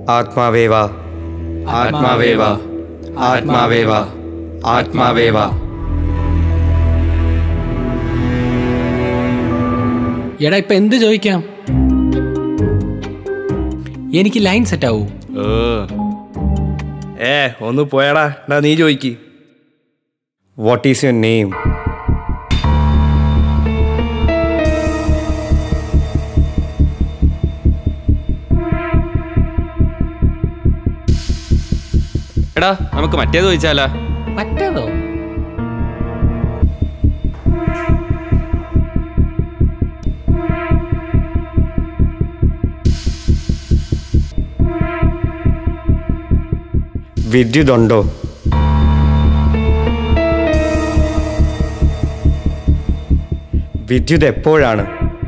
ആത്മാവേ വാ ആത്മാവേ വാ ആത്മാവേ വാ ആത്മാവേ വാ എടാ ഇപ്പൊ എന്ത് ചോദിക്കാം എനിക്ക് ലൈൻ സെറ്റ് ആവൂ ഓ ഏ ഒന്ന് പോയടാ എടാ നീ ചോദിക്ക് വാട്ട് ഈസ് യുവർ നെയിം എടാ നമുക്ക് മറ്റേത് ചോദിച്ചാലാ മറ്റേതോ വിദ്യുതുണ്ടോ വിദ്യുത് എപ്പോഴാണ്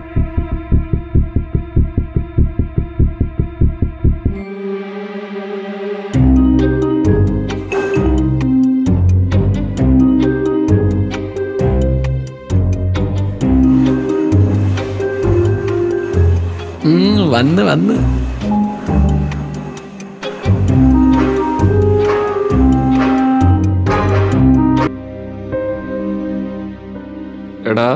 ഉം, വന്ന് വന്ന് എടാ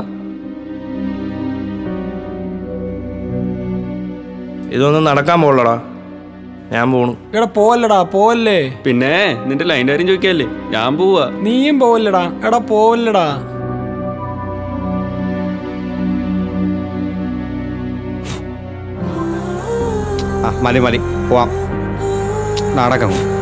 ഇതൊന്നും നടക്കാൻ പോളടാ ഞാൻ പോണു എടാ പോവല്ലടാ പോവല്ലേ പിന്നെ നിന്റെ ലൈൻ കാര്യം ചോദിക്കല്ലേ ഞാൻ പോവാ നീയും പോവല്ലടാ എടാ പോവല്ലടാ ആ മതി മതി പോവാം നാടകം